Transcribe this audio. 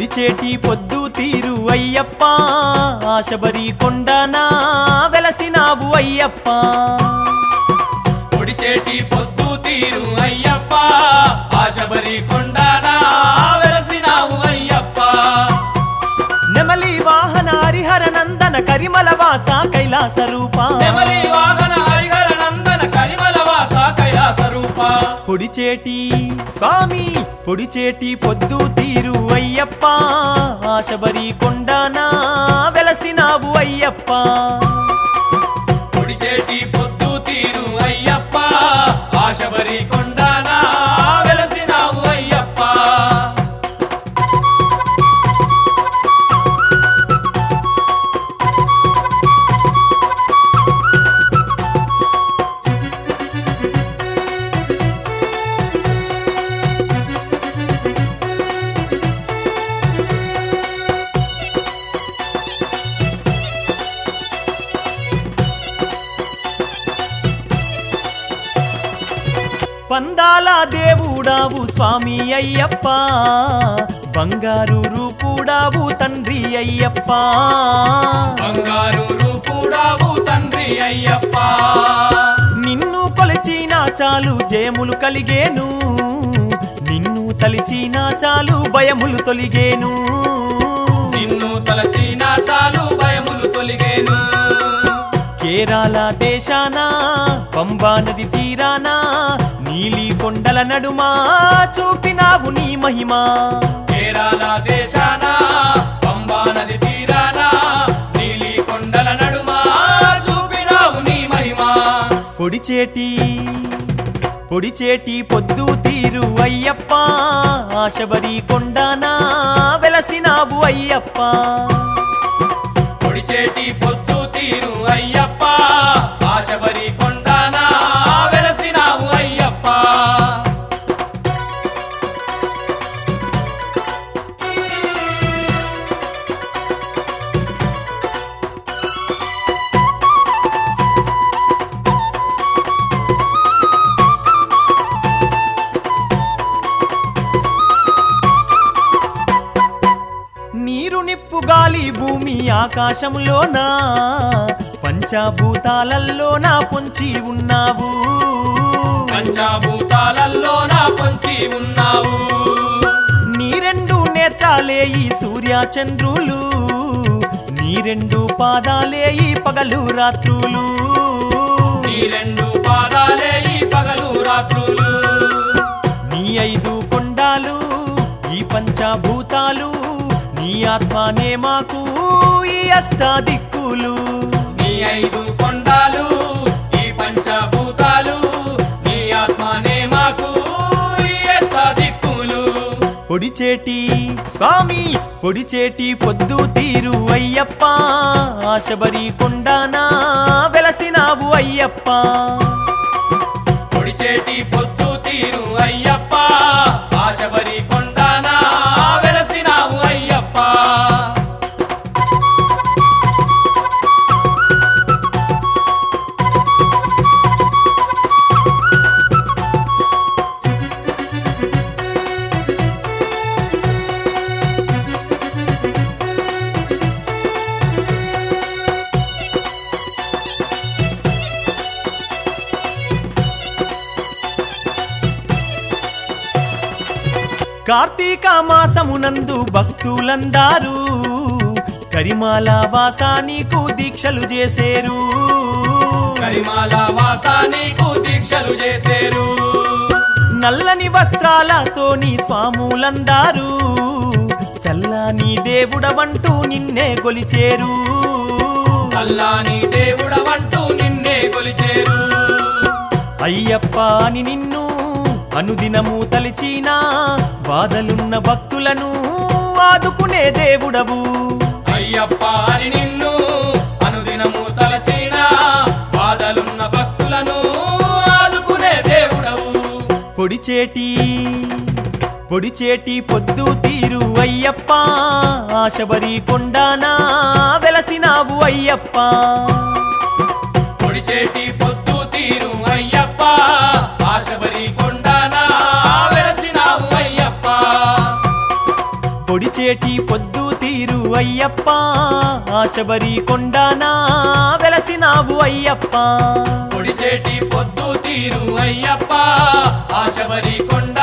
పొడిచేటి పొద్దు తీరు అయ్యప్ప ఆశబరి కొండనా వెలసినావు అయ్యప్ప పొడిచేటి పొద్దు తీరు అయ్యప్ప ఆశబరి కొండనా వెలసినావు అయ్యప్ప నెమలి వాహన హరిహర నందన కరిమల వాస కైలాస రూప నెమలి వాహన హరిహర నందన కరిమల వాస కైలాస రూప పొడిచేటి స్వామి పొడిచేటి పొద్దు తీరు అయ్యప్ప ఆశబరి కొండనా వెలసినావు అయ్యప్ప పొడిచేటి పొద్దు తీరు అయ్యప్ప ఆశబరి కొండనా వెలసినావు అయ్యప్ప పందాల దేవుడావు స్వామి అయ్యప్ప బంగారు రూపుడావు తండ్రి అయ్యప్ప బంగారు రూపుడావు తండ్రి అయ్యప్ప నిన్ను కొలిచిన చాలు జయములు కలిగేను నిన్ను తలిచిన చాలు భయములు తొలిగేను నిన్ను తలచిన చాలు భయములు తొలిగేను కేరాల దేశాన పంబా నది తీరాన నీలి కొండల నడుమా చూపినావు నీ మహిమా కేరళ దేశాన పంబా నది తీరాన నీలి కొండల నడుమ చూపినావు నీ మహిమా పొడిచేటి పొడిచేటి పొద్దు తీరు అయ్యప్ప ఆశబరి కొండనా వెలసినావు అయ్యప్ప పొడిచేటి పొద్దు తీరు అయ్యప్ప ఆశబరి కొండనా వెలసినావు అయ్యప్ప నీరు నిప్పు గాలి భూమి ఆకాశంలోనా పంచభూతాలల్లోనా పొంచి ఉన్నావు పంచభూతాలలో నా పొంచి ఉన్నావు నీ రెండు నేత్రాలే ఈ సూర్య చంద్రులు నీ రెండు పాదాలే ఈ పగలు రాత్రులు నీ రెండు పాదాలే ఈ పగలు రాత్రులు నీ ఐదు కొండాలు ఈ పంచభూతాలు నీ ఆత్మనే మాకు ఈ అష్టాదిక్కులు నీ ఐదు కొండాలు ఈ పంచభూతాలు నీ ఆత్మనే మాకు ఈ దిక్కులు పొడిచేటి స్వామి పొడిచేటి పొద్దు తీరు అయ్యప్ప ఆశబరి కొండనా వెలసినావు అయ్యప్ప పొడిచేటి పొద్దు తీరు అయ్యప్ప ఆశబరి కొండనా వెలసినావు అయ్యప్ప కార్తీక మాసమునందు భక్తులందారు కరిమాల వాసా నీకు దీక్షలు చేసేరు కరిమాల వాసానికి దీక్షలు చేసేరు నల్లని వస్త్రాలతో నీ స్వాములందారు సల్లాని దేవుడవంటూ నిన్నే కొలిచేరు సల్లాని దేవుడవంటూ నిన్నే కొలిచేరు అయ్యప్ప అని నిన్ను అనుదినము తలిచినా బాధలున్న భక్తులను ఆదుకునే దేవుడవు అయ్యప్ప అని నిన్ను అనుదినము తలచిన బాధలున్న భక్తులను ఆదుకునే దేవుడవు పొడిచేటి పొడిచేటి పొద్దు తీరు అయ్యప్ప ఆశబరి కొండనా వెలసినావు అయ్యప్ప పొడిచేటి పొద్దు తీరు అయ్యప్ప ఆశబరి కొండనా వెలసినావు అయ్యప్ప పొడిచేటి పొద్దు తీరు అయ్యప్ప ఆశబరి కొండానా వెలసినావు అయ్యప్ప పొడిచేటి పొద్దు తీరు అయ్యప్ప ఆశబరి కొండ